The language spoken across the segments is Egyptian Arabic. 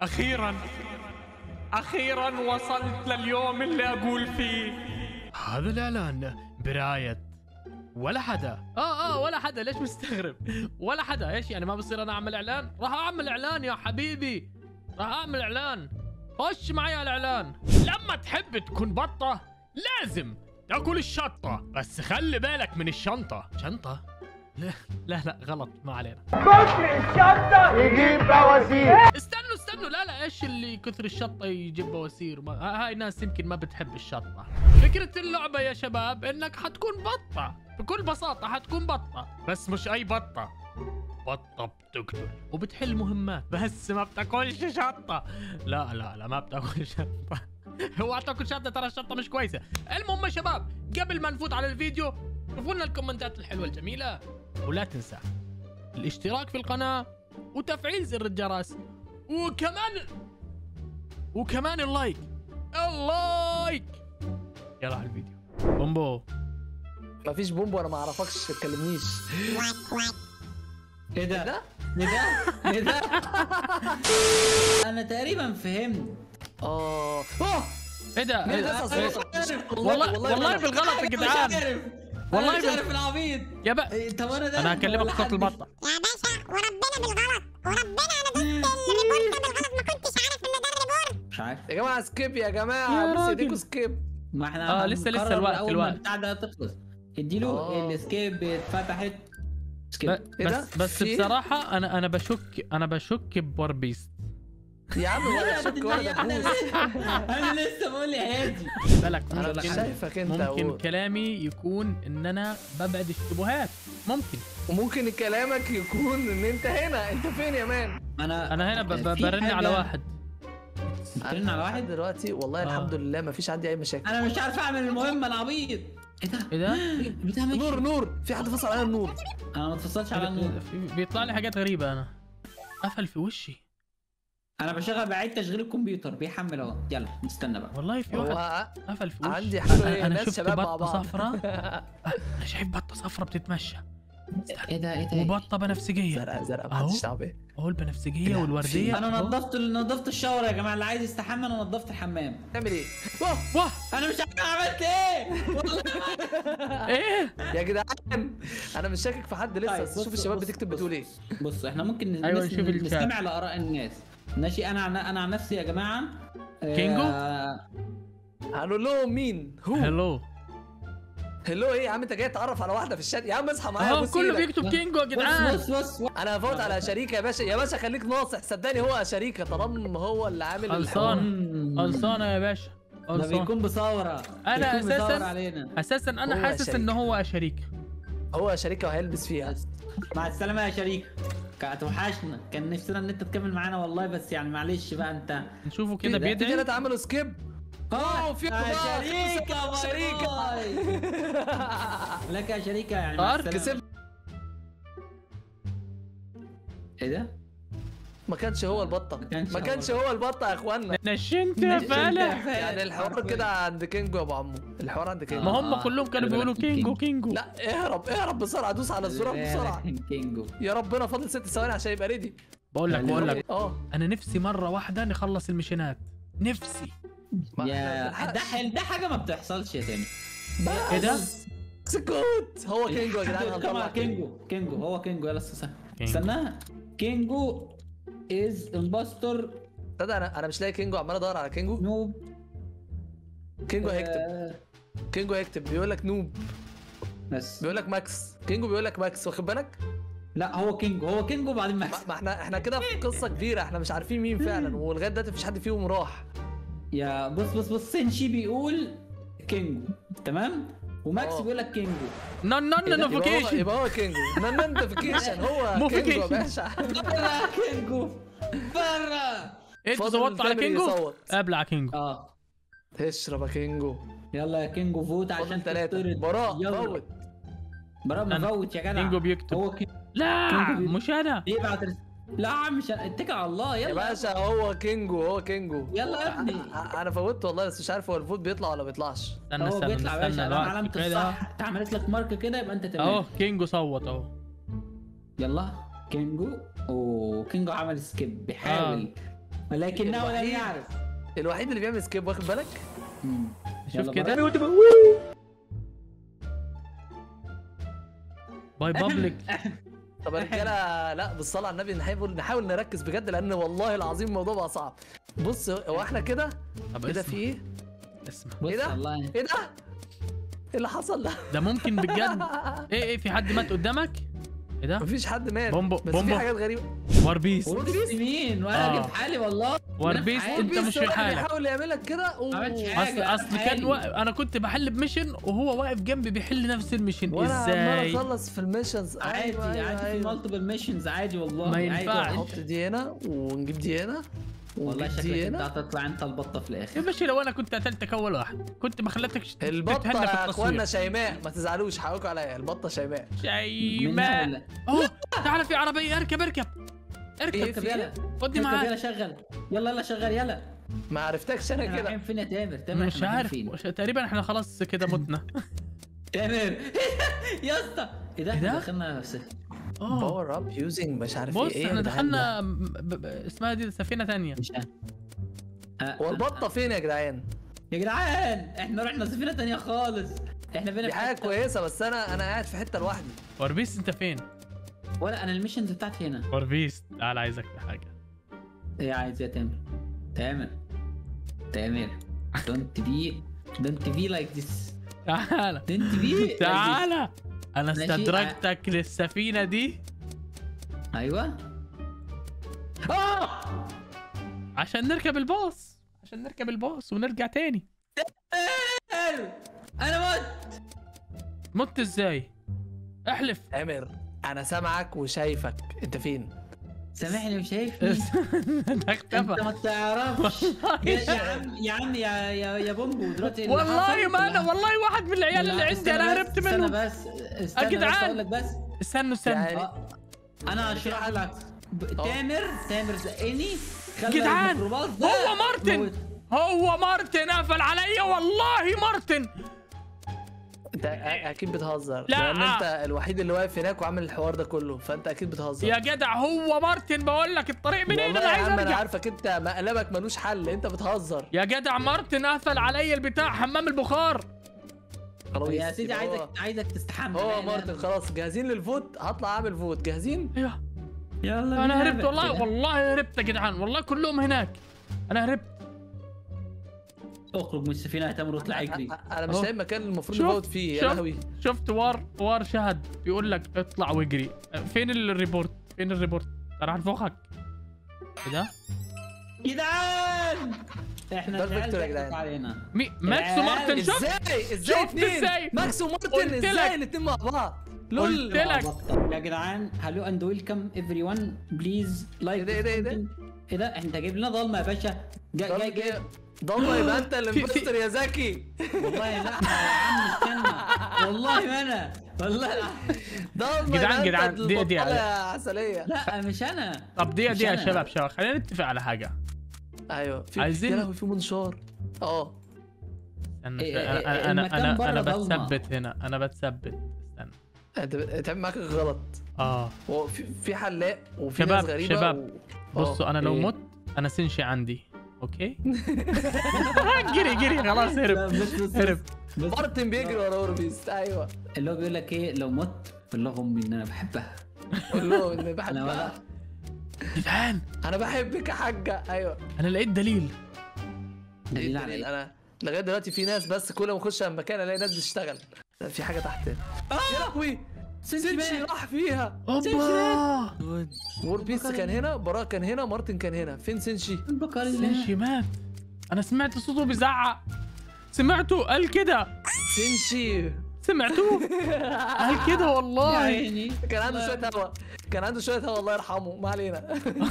أخيرا أخيرا وصلت لليوم اللي أقول فيه هذا الإعلان برعاية ولا حدا اه اه ولا حدا ليش مستغرب ولا حدا ايش يعني ما بصير انا اعمل اعلان راح اعمل اعلان يا حبيبي راح اعمل اعلان خش معي على الاعلان لما تحب تكون بطة لازم تاكل الشطة بس خلي بالك من الشنطة شنطة لا لا لا غلط ما علينا يجيب بواسير استنوا استنوا لا لا ايش اللي كثر الشطه يجيب بواسير ما ها- هاي ناس يمكن ما بتحب الشطه فكره اللعبه يا شباب انك حتكون بطه بكل بساطه حتكون بطه بس مش اي بطه بطه بتقتل وبتحل مهمات بس ما بتاكلش شطه لا لا لا ما بتاكل شطه اوعى تاكل شطه ترى الشطه مش كويسه المهم يا شباب قبل ما نفوت على الفيديو شوفوا لنا الكومنتات الحلوه الجميله ولا تنسى الاشتراك في القناه وتفعيل زر الجرس وكمان وكمان اللايك اللايك يلا على الفيديو بومبو مفيش بومب وانا ما اعرفكش ما تكلمنيش ايه ده؟ ايه ده؟ ايه ده؟ انا تقريبا فهمت اه اه ايه ده مين إيه ده ده؟ صوتك؟ والله والله بالغلط يا جدعان مش عارف والله والله مش بال- عارف العبيط يا بقى إيه، طب انا ده انا هكلمك ولا بصوت حد- البطه يا باشا وربنا بالغلط وربنا انا دوست الريبورت ده بالغلط ما كنتش عارف ان ده الريبورت مش عارف يا جماعه سكيب يا يا جماعه بص راجل. ايديكوا سكيب ما احنا آه، لسه- لسه هنقرر الوقت- أول ما الوقت. البتاع ده تخلص اديله آه. السكيب اتفتحت سكيب ب- إيه ده؟ بس بس في إيه؟ بصراحه انا انا بشك انا بشك بور بيست يا عم ولا يا شك ابني، ولا انا دبوس انا لسه بقول يا هادي بالك انا مش ممكن شايفك انت ممكن و... كلامي يكون ان انا ببعد الشبهات ممكن وممكن كلامك يكون ان انت هنا انت فين يا مان انا انا هنا ب- ب- في برن على حاجة- واحد بترن على واحد دلوقتي والله آه. الحمد لله ما فيش عندي اي مشاكل انا مش عارف اعمل المهمه انا عبيط ايه ده؟ ايه ده؟ بتاع ماشي نور نور في حد فصل علينا النور انا ما اتصلتش على النور في- بيطلع لي حاجات غريبه انا قفل في وشي انا بشغل بعيد تشغيل الكمبيوتر بيحمل اهو يلا نستنى بقى والله في واحد هو قفل في وشي عندي حلو ايه انا, أنا ناس شفت شباب مع بطه بعض صفراء انا شايف بطه صفراء بتتمشى ايه ده ايه ده وبطه بنفسجيه زرقاء زرقاء أهو. محدش دعوه بيه اهو البنفسجيه والورديه انا أهو. نظفت نظفت الشاور يا جماعه اللي عايز يستحمى انا نظفت الحمام تعمل ايه؟ واه، واه انا مش عارف عملت ايه والله ايه يا جدعان انا مش شاكك في حد لسه طيب، بس شوف بص- الشباب بص- بتكتب بص. بتقول ايه بص احنا ممكن أيوة، نس- نشوف الشات. نستمع لاراء الناس ماشي انا عن انا عن نفسي يا جماعه آه، كينجو؟ هنقول لهم مين هو هلو هلو ايه يا عم انت جاي تعرف على واحده في الشات يا عم اصحى معايا اهو بص كله إيدك. بيكتب كينجو يا بص جدعان بص بص بص. انا هفوت على شريكه يا باشا يا باشا خليك ناصح صدقني هو شريكه طالما هو اللي عامل الحوار. خلصان مم. خلصانه يا باشا ده خلصان بيكون بثوره أنا بيكون بثورة أساساً- علينا اساسا انا هو حاسس شريك. ان هو شريك هو شريكه وهيلبس فيها مع السلامه يا شريك كانت وحشنا كان نفسنا ان انت تكمل معانا والله بس يعني معلش بقى انت نشوفه كده كده. تيجي بيدعي تعملوا سكيب اوه في يا خضار، شريكة باي شريكة. باي. لك يا شريكة يعني مع طار، السلامة. كسب ايه ده؟ ما كانش هو البطه ما كانش ما هو كانش هو البطه يا اخوانا نشنت يا فالح يعني الحوار كده عند كينجو يا ابو عمو الحوار عند كينجو ما هم آه. كلهم كانوا خلي بيقولوا بالك من كينجو كينجو. كينجو لا اهرب اهرب بسرعه دوس على الزرار بسرعه كينجو يا ربنا فاضل ست ثواني عشان يبقى ريدي بقول لك يعني بقول لك اه انا نفسي مره واحده نخلص المشينات نفسي ما يا إحنا ده حل ده حاجة ما بتحصلش يا تامر ايه ده؟ سكوت هو كينجو يا جدعان كمان هنطلع كينجو كينجو هو كينجو يلا استنى كينجو. استنى كينجو از امباستور تصدق انا انا مش لاقي كينجو عمال ادور على كينجو نوب كينجو هيكتب آه، كينجو هيكتب بيقول لك نوب بس بيقول لك ماكس كينجو بيقول لك ماكس واخد بالك لا هو كينجو هو كينجو بعدين ما ماكس ما احنا احنا كده في قصه كبيره احنا مش عارفين مين فعلا ولغايه دلوقتي مفيش حد فيهم راح يا بص بص بص سينشي بيقول كينجو تمام وماكس آه. بيقول لك كينجو نون نون يبقى هو- نوتيفيكيشن يبقى هو كينجو نوتيفيكيشن هو كينجو يا Notification. باشا برا كينجو برا انتوا فاضل صوتوا على تامر كينجو؟ يصوت. قبل على كينجو اه تشرب يا كينجو يلا يا كينجو فوت فاضل عشان ثلاثة تطرد براء يلا. فوت براء أنا- مفوت يا جدع كينجو بيكتب. هو كينجو لا كينجو بي- مش انا يبعت رس... لا يا عم مش اتكل على الله يا يلا باشا هو كينجو هو كينجو يلا يا ابني. أنا- انا فوتت والله بس مش عارف هو الفوت بيطلع ولا بيطلعش استنى هو استنى بيطلع يا باشا استنى علامة علامة الوقت كده الصح انت عملت لك ماركة كده يبقى انت تمام اهو كينجو صوت اهو يلا كينجو اوه كينجو عمل سكيب بيحاول ولكنه لم الوحيد. يعرف الوحيد اللي بيعمل سكيب واخد بالك مم. شوف يلا كده بقى. باي بابليك طب يا رجاله لا بالصلاه على النبي نحاول نحاول نركز بجد لان والله العظيم الموضوع بقى صعب بص هو احنا كده طب كده اسمع في ايه؟ اسمع بص إيه ده؟ والله ايه ده؟ ايه اللي حصل ده؟ ده ممكن بجد ايه ايه في حد مات قدامك ايه ده مفيش حد مات بومبو- بس بومبو. في حاجات غريبه وار بيست بص مين وانا آه. جبت حالي والله وار أنا في بيست حالي. انت مش في واحد حالك بيحاول يعمل لك كده و... عملتش اصل حاجة. اصل كان حالي. و... انا كنت بحل بميشن وهو واقف جنبي بيحل نفس الميشن وانا عمال ازاي اخلص في الميشنز عادي أيوة، أيوة، عادي في أيوة. مالتيبل ميشنز عادي والله ما عادي. ينفعش. نحط دي هنا ونجيب دي هنا والله ونجيب شكلك دي انت هنا هتطلع انت البطه في يا الاخر باشا لو انا كنت قتلتك اول واحد كنت ما خليتكش البطه تتهنى في يا اخوانا التصوير شيماء ما تزعلوش حقكم عليا البطه شيماء منها شيماء ولا- اوه تعال في عربيه اركب اركب اركب إيه؟ اركب يلا خدني اركب معاك يلا شغل يلا يلا شغل يلا ما عرفتكش انا احنا كده رايحين فين يا تامر تامر مش إحنا رايحين عارف فين؟ وش- تقريبا احنا خلاص كده متنا تامر يا اسطى ايه ده إيه ده؟ احنا دخلنا في اه باور اب يوزنج مش عارف بص ايه احنا يا جدعان ده. دخلنا م- ب- ب- اسمها دي سفينه تانية مش عارف. آه، هو آه، البطه فين يا جدعان يا جدعان احنا رحنا سفينه تانية خالص احنا بينا دي في حاجه حتة- كويسه بس انا انا قاعد في حته لوحدي وربيس انت فين ولا انا الميشنز بتاعتي هنا وربيس تعال عايزك في حاجه ايه عايز يا تامر تامر تامر don't be don't be like this تعال don't be like this. تعال انا ماشي. استدرجتك للسفينه دي ايوه اه عشان نركب الباص عشان نركب الباص ونرجع تاني انا مت مت ازاي احلف عامر انا سامعك وشايفك انت فين سامحني مش شايفني ده انت اختفى ما تعرفش يا يا عم يا عم يا يا يا بومبو دلوقتي اللي والله حصل- ما انا والله واحد من العيال اللي عندي استنى انا بس، هربت استنى منه بس استنى بس جدعان. اقول لك بس استنوا استنوا يعني- آه، انا هشرح لك ب- تامر تامر زقني خلى جدعان، الميكروباص ده هو مارتن موت. هو مارتن قفل عليا والله مارتن انت أ- اكيد بتهزر لا. لان انت الوحيد اللي واقف هناك وعامل الحوار ده كله فانت اكيد بتهزر يا جدع هو مارتن بقول لك الطريق منين والله انا يا عايز عم انا ارجع عارفك انت مقلبك ملوش حل انت بتهزر يا جدع مارتن قفل عليا البتاع حمام البخار خلاص يا سيدي يبقى عايزك هو- عايزك تستحمل هو لا، لا، مارتن خلاص جاهزين للفوت هطلع اعمل فوت جاهزين ايوه يلا انا بينا هربت بقى. والله والله هربت يا جدعان والله كلهم هناك انا هربت اخرج من السفينه يا تامر واطلع اجري أ- انا مش أهو. لاقي مكان المفروض شوف، نفوت فيه يا شوف. لهوي شفت وار وار شهد بيقول لك اطلع واجري فين الريبورت فين الريبورت راح انفخك ايه ده جدعان احنا ده العيال الفيكتور يا ضحكت جدعان. علينا مي ماكس ومارتن شفت ازاي ازاي شفت اتنين ازاي؟ ماكس ومارتن قلت لك. ازاي الاتنين مع بعض لول قلت لك. يا جدعان هلو اند ويلكم ايفري ون بليز لايك إيه ده، إيه ده، إيه ده؟ ايه ده انت جايب لنا ضلمه يا باشا جاي جاي جاي ضلمه يبقى انت في- الامبستر يا زكي والله لا يا عم استنى والله ما انا والله لا ضلمه جدعان، يبقى انت جدعان، دي- دي- البطالة يا عسليه لا مش انا طب دي مش دي يا أنا. شباب شباب خلينا نتفق على حاجه ايوه في عايزين- يا لهوي في منشار اه استنى إيه، إيه، انا انا المكان انا برا انا ضلمة. بتثبت هنا انا بتثبت استنى انت بتعمل معاك غلط اه هو في في حلاق وفي شباب، ناس غريبه شباب. و... بصوا انا لو إيه. مت انا سنشي عندي اوكي جري جري خلاص هرب لا، بس بس هرب بس مارتن بيجري ورا اوربيس ايوه اللي هو بيقول لك ايه لو مت قول لهم ان انا بحبها قول له اني انا بحبها ولا جدعان انا بحبك يا حاجه ايوه انا لقيت دليل دليل إيه على الدليل؟ ايه انا لغايه دلوقتي في ناس بس كل ما اخش على مكان الاقي ناس بتشتغل لا، في حاجه تحت يا لهوي سنشي مات. راح فيها اوبا ووربيس كان هنا براء كان هنا مارتن كان هنا فين سنشي بكر الله سنشي مات انا سمعت صوته بيزعق سمعته قال كده سنشي سمعتوه قال كده يا والله عيني كان عنده شويه هوا كان عنده شويه هوا الله يرحمه ما علينا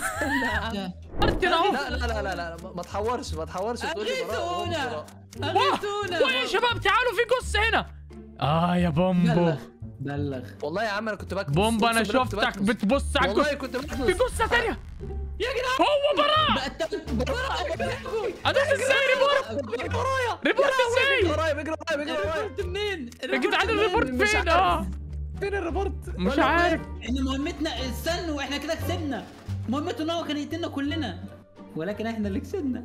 مارتن اهو لا لا لا لا لا ما- ما تحورش ما تحورش وتقول لي براء وهو مش اغيثونا براء. اغيثونا ويا شباب تعالوا في قصه هنا اه يا بومبو بلغ بلغ والله يا عم انا كنت بكنس بومبو انا أقسم بالله كنت شفتك بكنس. بتبص على والله الجثة كنت في بكنس جثه ثانيه يا جدعان هو براء بقى التالت براء ادوس ازاي ريبورت بيجري ورايا ريبورت بيجري ازاي ورايا بيجري ورايا بيجري ورايا الريبورت منين؟ يا جدعان الريبورت مش فين عارف. اه فين الريبورت مش ولا عارف احنا مهمتنا استنوا احنا كده كسبنا مهمته ان هو كان يقتلنا كلنا ولكن احنا اللي كسبنا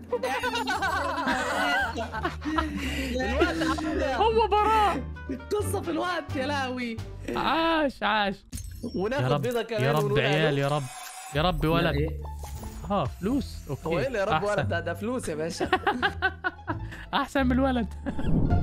الوقت عدى هو براء القصه في الوقت يا لهوي عاش عاش يا وناخد رب بيضه كمان يا رب ونقول عيال ألو. يا رب يا رب لا، ولد إيه؟ اه فلوس اوكي هو ايه اللي يا رب أحسن. ولد ده, ده فلوس يا باشا احسن من الولد